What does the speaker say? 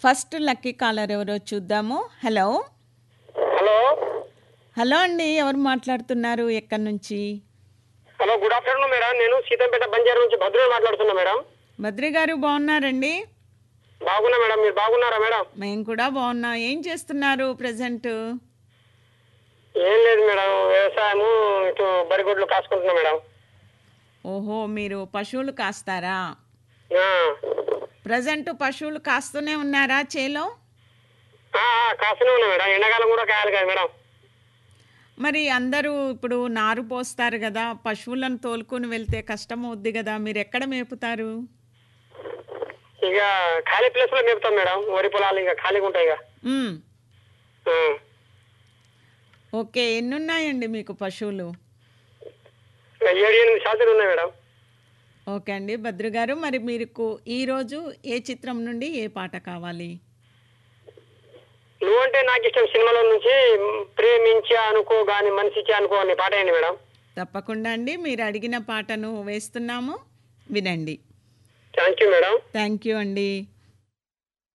First lucky caller ఎవరో చూద్దాము hello hello hello అండి ఎవరు మాట్లాడుతున్నారు ఎక్కడి నుంచి హలో గుడ్ ఆఫ్టర్నూన్ మేడం నేను సీతంపేట బంజారా నుంచి భద్రుని మాట్లాడుతున్నా మేడం బద్రి గారు బాగున్నారండి బాగున్నా మేడం మీరు బాగున్నారా మేడం మేము కూడా బాగున్నాం ఏం చేస్తున్నారు ప్రజెంట్ ఏం లేదు మేడం వ్యవసాయము ఇటు బరిగొడ్లు కాసుకుంటున్నా మేడం ఓహో మీరు పశువులు కాస్తారా ఆ, ప్రజెంట్ పశువులు కాస్తూనే ఉన్నారా చేలో ఆ, ఆ, కాస్తూనే ఉన్నా మేడం ఎండాకాలం కూడా కాయాలి కదా మేడం మరి అందరూ ఇప్పుడు నారు పోస్తారు కదా పశువులను తోలుకొని వెళ్తే కష్టం అవుద్ది కదా మీరు ఎక్కడ మేపుతారు ఇక ఖాళీ ప్లేస్ లో మేపుతాం మేడం వరి పొలాలు ఇంకా ఖాళీగా ఉంటాయి ఇక మ్మ్. ఆ, ఓకే ఎన్ని ఉన్నాయండి మీకు పశువులు ఇక ఏడు ఎనిమిది శాతం ఉన్నాయి మేడం ఓకే అండి భద్రు గారు మరి మీకు ఈరోజు ఏ చిత్రం నుండి ఏ పాట కావాలి నువ్వంటే నాకు ఇష్టం సినిమాలో నుంచి ప్రేమించా అనుకో గాని మనిషిచ్చా అనుకో అని పాట అయింది మేడం తప్పకుండా అండి మీరు అడిగిన పాటను వేస్తున్నాము వినండి thank you madam thank you అండి